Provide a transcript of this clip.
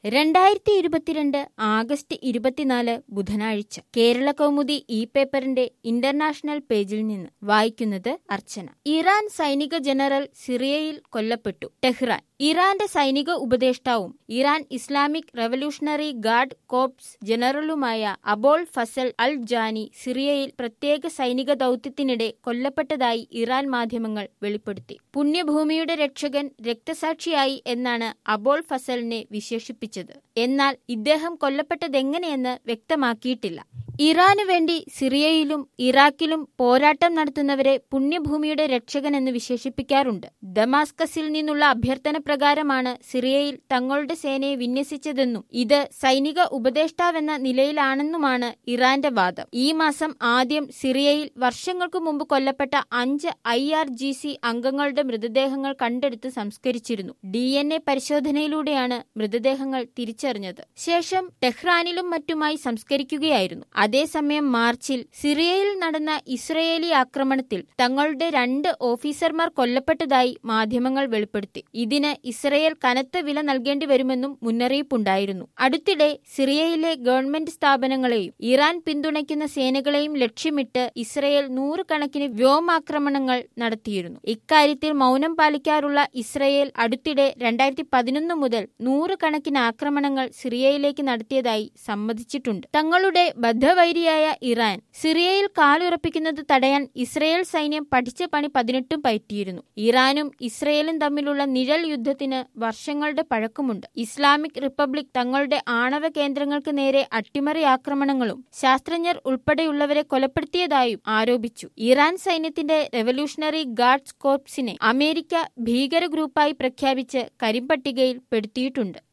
രണ്ടായിരത്തി ഇരുപത്തിരണ്ട് ആഗസ്റ്റ് ഇരുപത്തിനാല് ബുധനാഴ്ച കേരള കൗമുദി ഇ പേപ്പറിന്റെ ഇന്റർനാഷണൽ പേജിൽ നിന്ന് വായിക്കുന്നത് അർച്ചന ഇറാൻ സൈനിക ജനറൽ സിറിയയിൽ കൊല്ലപ്പെട്ടു ടെഹ്റാൻ ഇറാന്റെ സൈനിക ഉപദേഷ്ടാവും Iran Islamic Revolutionary Guard Corps ജനറലുമായ അബോൾ ഫസൽ അൽ ജാനി സിറിയയിൽ പ്രത്യേക സൈനിക ദൌത്യത്തിനിടെ കൊല്ലപ്പെട്ടതായി ഇറാൻ മാധ്യമങ്ങൾ വെളിപ്പെടുത്തി പുണ്യഭൂമിയുടെ രക്ഷകൻ രക്തസാക്ഷിയായി എന്നാണ് അബോൾ ഫസലിനെ വിശേഷിപ്പിച്ചത് എന്നാൽ ഇദ്ദേഹം കൊല്ലപ്പെട്ടതെങ്ങനെയെന്ന് വ്യക്തമാക്കിയിട്ടില്ല ഇറാനു വേണ്ടി സിറിയയിലും ഇറാഖിലും പോരാട്ടം നടത്തുന്നവരെ പുണ്യഭൂമിയുടെ രക്ഷകൻ എന്ന് വിശേഷിപ്പിക്കാറുണ്ട് ദമാസ്കസിൽ നിന്നുള്ള അഭ്യർത്ഥന പ്രകാരമാണ് സിറിയയിൽ തങ്ങളുടെ സേനയെ വിന്യസിച്ചതെന്നും ഇത് സൈനിക ഉപദേഷ്ടാവെന്ന നിലയിലാണെന്നുമാണ് ഇറാന്റെ വാദം ഈ മാസം ആദ്യം സിറിയയിൽ വർഷങ്ങൾക്കു മുമ്പ് കൊല്ലപ്പെട്ട അഞ്ച് ഐ ആർ ജി സി അംഗങ്ങളുടെ മൃതദേഹങ്ങൾ കണ്ടെടുത്ത് സംസ്കരിച്ചിരുന്നു ഡി എൻ എ പരിശോധനയിലൂടെയാണ് മൃതദേഹങ്ങൾ തിരിച്ചറിഞ്ഞത് ശേഷം ടെഹ്റാനിലും മറ്റുമായി സംസ്കരിക്കുകയായിരുന്നു അതേസമയം മാർച്ചിൽ സിറിയയിൽ നടന്ന ഇസ്രയേലി ആക്രമണത്തിൽ തങ്ങളുടെ രണ്ട് ഓഫീസർമാർ കൊല്ലപ്പെട്ടതായി മാധ്യമങ്ങൾ വെളിപ്പെടുത്തി ഇതിന് ഇസ്രയേൽ കനത്ത വില നൽകേണ്ടി വരുമെന്നും മുന്നറിയിപ്പുണ്ടായിരുന്നു അടുത്തിടെ സിറിയയിലെ ഗവൺമെന്റ് സ്ഥാപനങ്ങളെയും ഇറാൻ പിന്തുണയ്ക്കുന്ന സേനകളെയും ലക്ഷ്യമിട്ട് ഇസ്രയേൽ നൂറുകണക്കിന് വ്യോമാക്രമണങ്ങൾ നടത്തിയിരുന്നു ഇക്കാര്യത്തിൽ മൗനം പാലിക്കാറുള്ള ഇസ്രയേൽ അടുത്തിടെ രണ്ടായിരത്തി പതിനൊന്ന് മുതൽ നൂറുകണക്കിന് ആക്രമണങ്ങൾ സിറിയയിലേക്ക് നടത്തിയതായി സമ്മതിച്ചിട്ടുണ്ട് തങ്ങളുടെ ബദ്ധവൈരിയായ ഇറാൻ സിറിയയിൽ കാലുറപ്പിക്കുന്നത് തടയാൻ ഇസ്രയേൽ സൈന്യം പഠിച്ച പണി പതിനെട്ടും പയറ്റിയിരുന്നു ഇറാനും ഇസ്രയേലും തമ്മിലുള്ള നിഴൽ യുദ്ധത്തിന് വർഷങ്ങളുടെ പഴക്കമുണ്ട് ഇസ്ലാമിക് റിപ്പബ്ലിക് തങ്ങളുടെ ആണവ കേന്ദ്രങ്ങൾക്ക് നേരെ അട്ടിമറി ആക്രമണങ്ങളും ശാസ്ത്രജ്ഞർ ഉൾപ്പെടെയുള്ളവരെ കൊലപ്പെടുത്തിയതായും ആരോപിച്ചു ഇറാൻ സൈന്യത്തിന്റെ റെവല്യൂഷണറി ഗാർഡ്സ് കോർപ്സിനെ അമേരിക്ക ഭീകര ഗ്രൂപ്പായി പ്രഖ്യാപിച്ച് കരിമ്പട്ടികയിൽ പെടുത്തിയിട്ടുണ്ട്